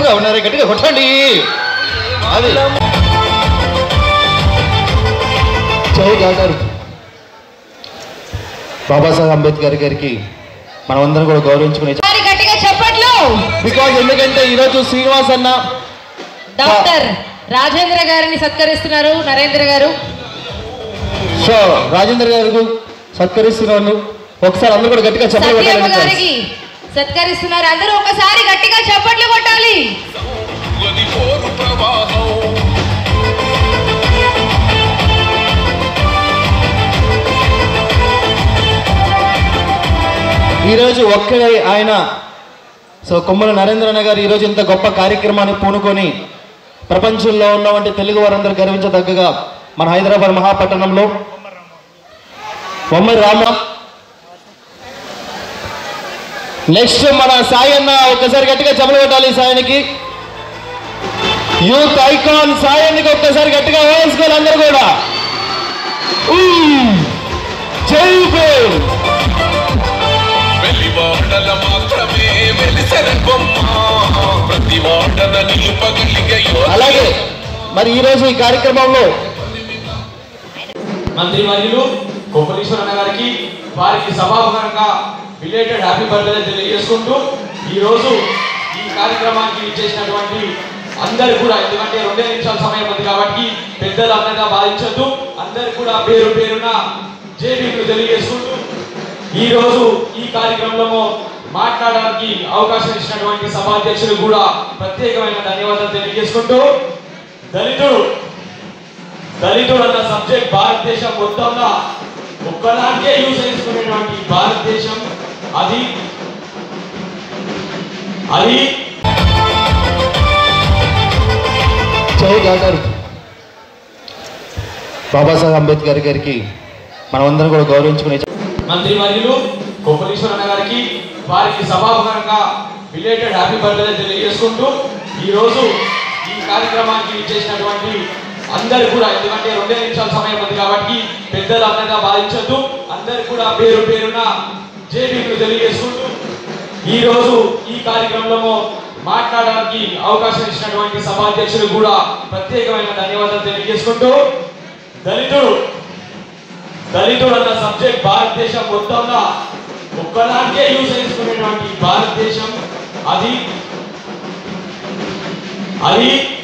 ఎక్కువగా ఉన్నారు గట్టిగా కొట్టండి అది జై డాక్టర్ బాబాసాహెబ్ అంబేద్కర్ గారికి మనమందరం కూడా గౌరవించుకునే ఒకసారి గట్టిగా చెప్పట్లు బికాజ్ ఎందుకంటే ఈరోజు శ్రీనివాస్ అన్న డాక్టర్ రాజేంద్ర గారిని సత్కరిస్తున్నారు నరేంద్ర గారు సో రాజేంద్ర గారు సత్కరిస్తున్నాను ఒకసారి అందరూ కూడా గట్టిగా చెప్పలు సత్యమ్మ కొట్టాలి గారికి సత్కరిస్తున్నారు అందరూ ఒకసారి గట్టిగా చప్పట్లు కొట్టాలి గది పోరు ప్రవాహం ఈరోజు ఒక్కడే ఆయన సో కొమ్మల నరేంద్రన్న గారు ఈరోజు ఇంత గొప్ప కార్యక్రమాన్ని పూనుకొని ప్రపంచంలో ఉన్నవంటి తెలుగు వారందరూ గర్వించదగ్గగా మన హైదరాబాద్ మహాపట్టణంలో బొమ్మరి రామ నెక్స్ట్ మన సాయి అన్న ఒక్కసారి గట్టిగా చెమలు కొట్టాలి సాయానికి యూత్ ఐకాన్ సాయానికి ఒక్కసారి గట్టిగా వేసుకోవాలి అందరూ కూడా ఉమ్. జై భీమ్ వెలివాడల మాత్రమే వెలిసెన బొమ్మ ప్రతి వాడన నిలుపగలిగే యువత అలాగే మరి ఈ రోజు ఈ కార్యక్రమంలో మంత్రి వర్యులు కొప్పలీశ్వరన్న గారికి వారికి సభాముఖంగా బిలేటెడ్ హ్యాపీ బర్త్డే తెలియజేసుకుంటూ ఈ రోజు ఈ కార్యక్రమానికి ఇచ్చేసినటువంటి అందరు కూడా ఎందుకంటే రెండే నిమిషాల సమయం ఉంది కాబట్టి పెద్దలు అంతగా భావించొద్దు అందరు కూడా పేరు పేరున జేబీలు తెలియజేసుకుంటూ ఈ రోజు ఈ కార్యక్రమంలో మాట్లాడడానికి అవకాశం ఇచ్చినటువంటి సభాధ్యక్షులు కూడా ప్రత్యేకమైన ధన్యవాదాలు తెలియజేసుకుంటూ దళితుడు దళితుడు అన్న సబ్జెక్ట్ భారతదేశం మొత్తంగా ఒక్కదానికే యూజ్ చేసుకునేటువంటి భారతదేశం అది అది జై డాక్టర్ బాబాసాహెబ్ అంబేద్కర్ గారికి మనమందరం కూడా గౌరవించుకునే మంత్రి వర్యులు కొప్పలీశ్వరన్న గారికి వారికి సభాముఖంగా బిలేటెడ్ హ్యాపీ బర్త్డే తెలియజేసుకుంటూ ఈ రోజు ఈ కార్యక్రమానికి ఇచ్చేసినటువంటి అందరు కూడా ఎందుకంటే రెండే నిమిషాల సమయం ఉంది కాబట్టి పెద్దలు అంతగా భావించొద్దు అందరు కూడా పేరు పేరున జేబీలు తెలియజేసుకుంటూ ఈ రోజు ఈ కార్యక్రమంలో మాట్లాడడానికి అవకాశం ఇచ్చినటువంటి సభాధ్యక్షులు కూడా ప్రత్యేకమైన ధన్యవాదాలు తెలియజేసుకుంటూ దళితుడు దళితుడు అన్న సబ్జెక్ట్ భారతదేశం మొత్తంగా ఒక్కదానికే యూజ్ చేసుకునేటువంటి భారతదేశం అది అది